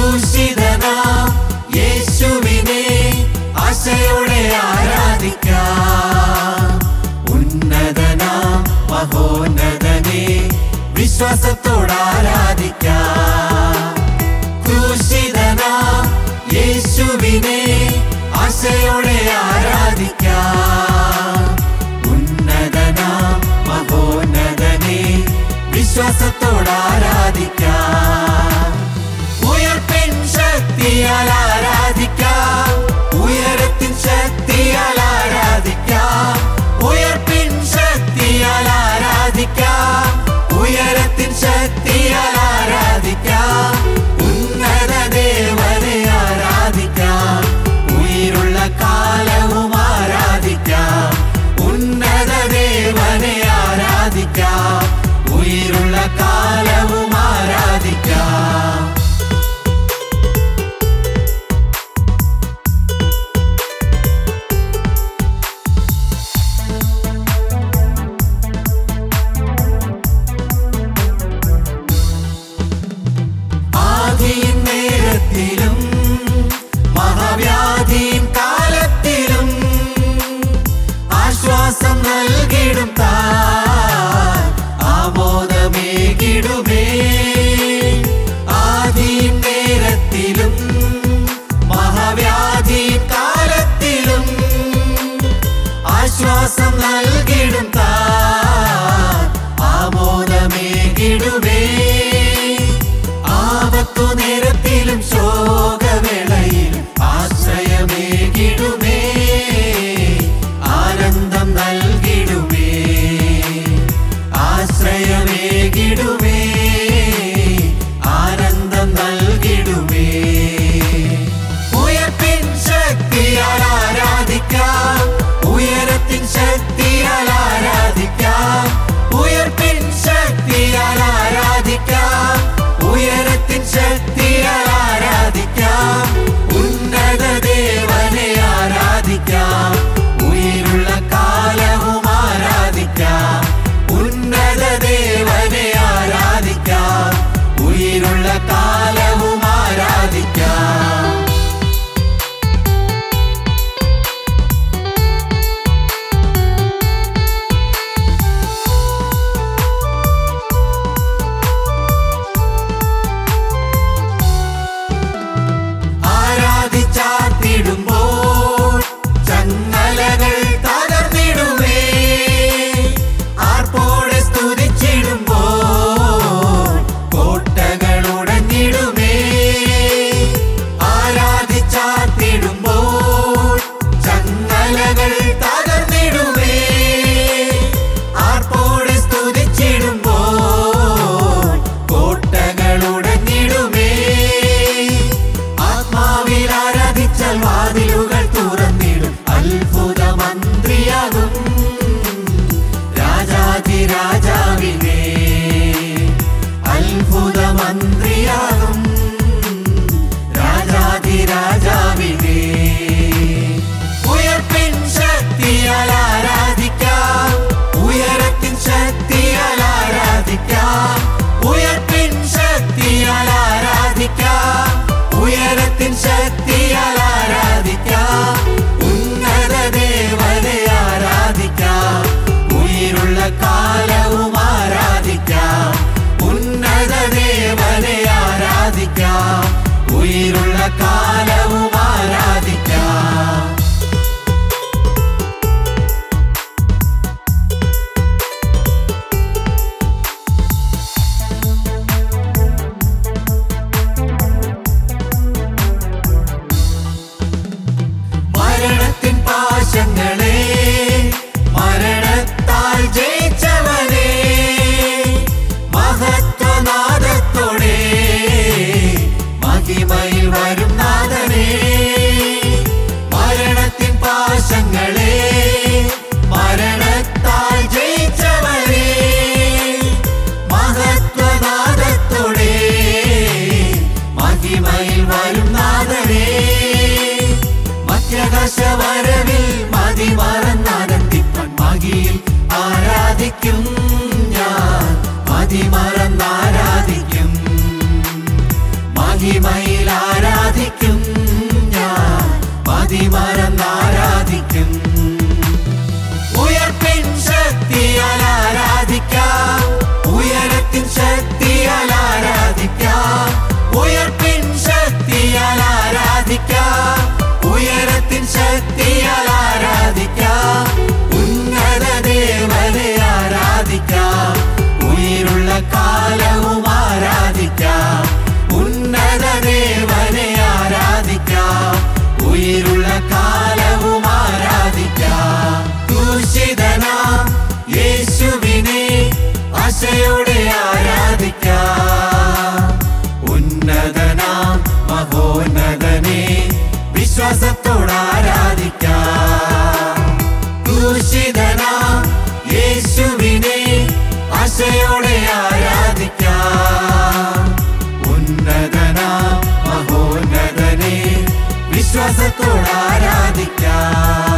ക്രൂശിതനാം യേശുവിനെ ആശയോടെ ആരാധിക്കാം ഉന്നതനാം മഹോന്നതനെ വിശ്വാസത്തോടെ ആരാധിക്കാം ക്രൂശിതനാം യേശുവിനെ ആശയോടെ ആരാധിക്കാം ഉന്നതനാം മഹോന്നതനെ വിശ്വാസത്തോടെ ആരാധിക്കാം ഉയർപ്പിൻ ശക്തിയാൽ ആരാധിക്കാം ഉയരത്തിൻ ശക്തിയാൽ ആരാധിക്കാം ഉയർപ്പിൻ ശക്തിയാൽ ആരാധിക്കാം ഉയരത്തിൻ ശക്തിയാൽ ആരാധിക്കാം ഉന്നത ദേവനെ ആരാധിക്കാം ഉயிருള്ള കാലവും ആരാധിക്കാം ഉന്നത ദേവനെ ആരാധിക്കാം ഉயிருള്ള കാലവും ആരാധിക്കാം ആദിയിൻ നേരത്തിലും മഹാവ്യാധിയിൻ കാലത്തിലും ആശ്വാസം നൽകിടും താൻ ആമോദമേകിടുമേ ആദിയിൻ നേരത്തിലും മഹാവ്യാധിയിൻ കാലത്തിലും ആശ്വാസം നൽകിടും താൻ ആമോദമേകിടുമേ ആപത്തു നേരത്തിലും ശോകവേളയിലും ആശ്രയമേകിടുമേ ആനന്ദം നൽകിടുമേ ആശ്രയമേകിടുമേ ആനന്ദം നൽകിടുമേ ഉയർപ്പിൻ ശക്തിയാൽ ആരാധിക്കാം ഉയരത്തിൻ ശക്തിയാൽ ആരാധിക്കാം ഉയർപ്പിൻ ശക്തിയാൽ ആരാധിക്കാം ഉയരത്തിൻ ശക്തിയാൽ ആരാധിക്കാം ഉന്നത ദേവനെ ആരാധിക്കാം ഉயிருള്ള കാലവും ആരാധിക്കാം ഉന്നത ദേവനെ ആരാധിക്കാം ഉயிருള്ള കാലവും ആരാധിക്കാം ആരാധിച്ചാത്തിടുമ്പോൾ ചങ്ങലകൾ തകർന്നിടുമേ ആർപ്പോടെ സ്തുതിച്ചിടുമ്പോൾ കോട്ടകൾ ഉടഞ്ഞിടുമേ ആരാധിച്ചാത്തിടുമ്പോൾ ചങ്ങലകൾ തകർന്നിടുമേ ആർപ്പോടെ സ്തുതിച്ചിടുമ്പോൾ കോട്ടകൾ ഉടഞ്ഞിടുമേ ആത്മാവിൽ ആരാധിച്ചാൽ വാതിലുകൾ തുറന്നിടും അത്ഭുത മന്ത്രിയാകും രാജാതിരാജാവിനെ അത്ഭുത മന്ത്രിയാകും രാജാതിരാജാവിനെ ഉയർപ്പിൻ ശക്തിയാൽ ആരാധിക്കാം ഉയരത്തിൻ ശക്തിയാൽ ആരാധിക്കാം ഉയർപ്പിൻ ശക്തിയാൽ ആരാധിക്കാം ഉയരത്തിൻ ശക്തിയാൽ ആരാധിക്കാം ഉന്നത ദേവനെ ആരാധിക്കാം ഉயிருള്ള കാലവും ആരാധിക്കാം ഉന്നത ദേവനെ ആരാധിക്കാം ഉயிருള്ള കാലവും ആരാധിക്കാം മരണത്തിൻ പാശങ്ങളെ മരണത്താൽ ജയിച്ചവനെ മഹത്വനാദത്തോടെ മഹിമയിൽ വരും നാഥനെ മരണത്തിൻ പാശങ്ങളെ മരണത്താൽ ജയിച്ചവനെ മഹത്വനാദത്തോടെ മഹിമയിൽ വരും നാഥനെ മധ്യാകാശവരവിൽ മതി മറന്നാനന്ദിപ്പൻ മകിയിൽ ആരാധിക്കും ഞാൻ മതി മറന്നാരാധിക്കും മഹിമയിൽ ആരാധിക്കും ഞാൻ മതിമറന്ന് ആരാധിക്കും ഉയർപ്പിൻ ശക്തിയാൽ ആരാധിക്കാം ഉയരത്തിൻ ശക്തിയാൽ ആരാധിക്കാം ഉയർപ്പിൻ ശക്തിയാൽ ആരാധിക്കാം ഉയരത്തിൻ ശക്തിയാൽ ആരാധിക്കാം ഉന്നത ദേവനെ ആരാധിക്കാം ഉயிருള്ള കാലവും ആരാധിക്കാം ഉന്നത ദേവനെ ആരാധിക്കാം ഉயிருള്ള കാലവും ആരാധിക്കാം ദൂഷിതനാം യേശുവിനെ ആശയോടെ ആരാധിക്കാം ഉന്നതനാം മഹോന്നതനെ വിശ്വാസത്തോടെ ആരാധിക്കാം ദൂഷിതനാം യേശുവിനെ ആശയോടെ ആരാധിക്കാം ഉന്നതനാം മഹോന്നതനെ വിശ്വാസത്തോടെ ആരാധിക്കാം